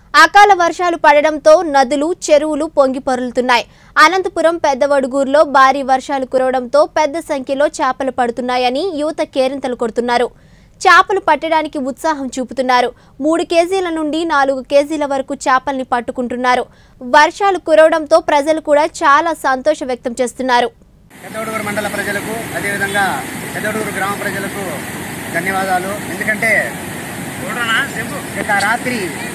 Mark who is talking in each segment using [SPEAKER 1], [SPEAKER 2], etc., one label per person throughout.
[SPEAKER 1] అకాల వర్షాలు పడడంతో నదులు చెరువులు పొంగి పొరులుతున్నాయి అనంతపురం పెద్దవడుగూరులో భారీ వర్షాలు కురవడంతో పెద్ద సంఖ్యలో చేపలు పడుతున్నాయని యువత కేరింతలు కొడుతున్నారు చేపలు పట్టడానికి ఉత్సాహం చూపుతున్నారు మూడు కేజీల నుండి నాలుగు కేజీల వరకు చేపల్ని పట్టుకుంటున్నారు వర్షాలు కురవడంతో ప్రజలు కూడా చాలా సంతోషం వ్యక్తం చేస్తున్నారు
[SPEAKER 2] పెద్దవడూరు మండల ప్రజలకు అదేవిధంగా పెద్దవడూరు గ్రామ ప్రజలకు ధన్యవాదాలు ఎందుకంటే గత రాత్రి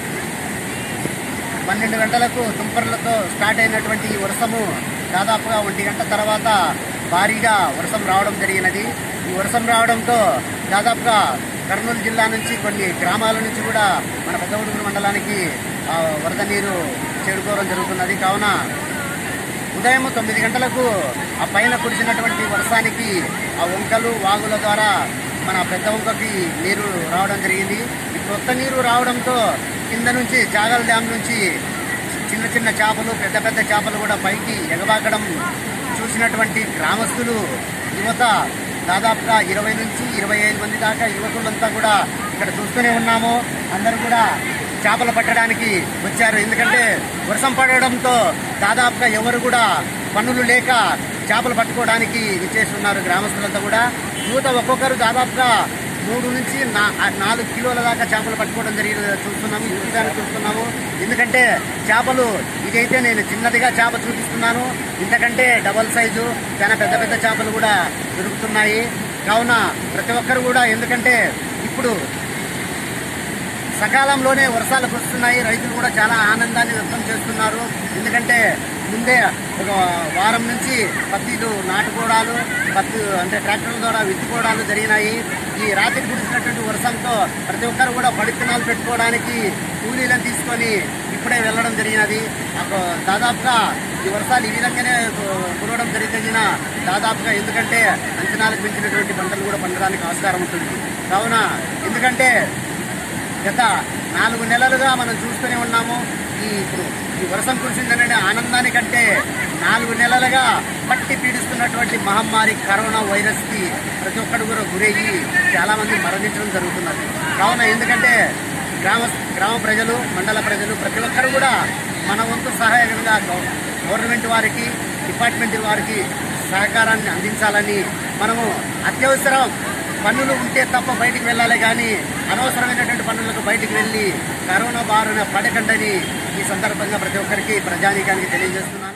[SPEAKER 2] పన్నెండు గంటలకు తుంపర్లతో స్టార్ట్ అయినటువంటి ఈ వర్షము దాదాపుగా ఒంటి గంట తర్వాత భారీగా వర్షం రావడం జరిగినది ఈ వర్షం రావడంతో దాదాపుగా కర్నూలు జిల్లా నుంచి కొన్ని గ్రామాల నుంచి కూడా మన పెద్దవడుగురు మండలానికి ఆ, వరద నీరు చేరుకోవడం జరుగుతున్నది కావున ఉదయం తొమ్మిది గంటలకు ఆ పైన కురిసినటువంటి వర్షానికి ఆ వంకలు వాగుల ద్వారా మన పెద్ద వంకకి నీరు రావడం జరిగింది ఈ కొత్త నీరు రావడంతో కింద నుంచి జాగల్ డ్యామ్ నుంచి చిన్న చిన్న చేపలు పెద్ద పెద్ద చేపలు కూడా పైకి ఎగబాకడం చూసినటువంటి గ్రామస్తులు యువత దాదాపుగా ఇరవై నుంచి ఇరవై ఐదు మంది దాకా యువకులంతా కూడా ఇక్కడ చూస్తూనే ఉన్నాము అందరూ కూడా చేపలు పట్టడానికి వచ్చారు ఎందుకంటే వర్షం పడడంతో దాదాపుగా ఎవరు కూడా పనులు లేక చేపలు పట్టుకోవడానికి విచ్చేస్తున్నారు గ్రామస్తులంతా కూడా యువత ఒక్కొక్కరు దాదాపుగా మూడు నుంచి నా- ఆ నాలుగు కిలోల దాకా చేపలు పట్టుకోవడం జరిగింది చూస్తున్నాము ఈ దృశ్యాన్ని చూస్తున్నాము ఎందుకంటే చేపలు ఇదైతే నేను చిన్నదిగా చేప చూపిస్తున్నాను ఇంతకంటే డబల్ సైజు చాలా పెద్ద పెద్ద చేపలు కూడా దొరుకుతున్నాయి కావున ప్రతి ఒక్కరు కూడా ఎందుకంటే ఇప్పుడు సకాలంలోనే వర్షాలు కురుస్తున్నాయి రైతులు కూడా చాలా ఆనందాన్ని వ్యక్తం చేస్తున్నారు ఎందుకంటే ముందే ఒక వారం నుంచి పత్తిలు నాటుకోవడాలు పత్తి అంటే ట్రాక్టర్ల ద్వారా విత్తుకోవడాలు జరిగినాయి ఈ రాత్రి కురిసినటువంటి వర్షంతో ప్రతి ఒక్కరు కూడా పడిత్తనాలు పెట్టుకోవడానికి కూలీలను తీసుకొని ఇప్పుడే వెళ్ళడం జరిగినది అప్పుడు దాదాపుగా ఈ వర్షాలు ఈ విధంగానే కు- కురవడం జరిగిన దాదాపుగా ఎందుకంటే అంచనాలకు మించినటువంటి పంటలు కూడా పండడానికి ఆస్కారం ఉంటుంది కావున ఎందుకంటే గత నాలుగు నెలలుగా మనం చూస్తూనే ఉన్నాము ఈ ఇప్పుడు ఈ వర్షం కురిసిందనే ఆనందానికంటే నాలుగు నెలలుగా పట్టి పీడిస్తున్నటువంటి మహమ్మారి కరోనా వైరస్ కి ప్రతి ఒక్కరు కూడా గురయ్యి చాలా మంది మరణించడం జరుగుతున్నది కావున ఎందుకంటే గ్రామ గ్రామ ప్రజలు మండల ప్రజలు ప్రతి ఒక్కరు కూడా మన వంతు సహాయకంగా గవ- గవర్నమెంట్ వారికి డిపార్ట్మెంట్ వారికి సహకారాన్ని అందించాలని మనము అత్యవసరం పనులు ఉంటే తప్ప బయటికి వెళ్ళాలి కానీ అనవసరమైనటువంటి పనులకు బయటికి వెళ్ళి కరోనా బారిన పడకండని ఈ సందర్భంగా ప్రతి ఒక్కరికి ప్రజానీకానికి తెలియజేస్తున్నాను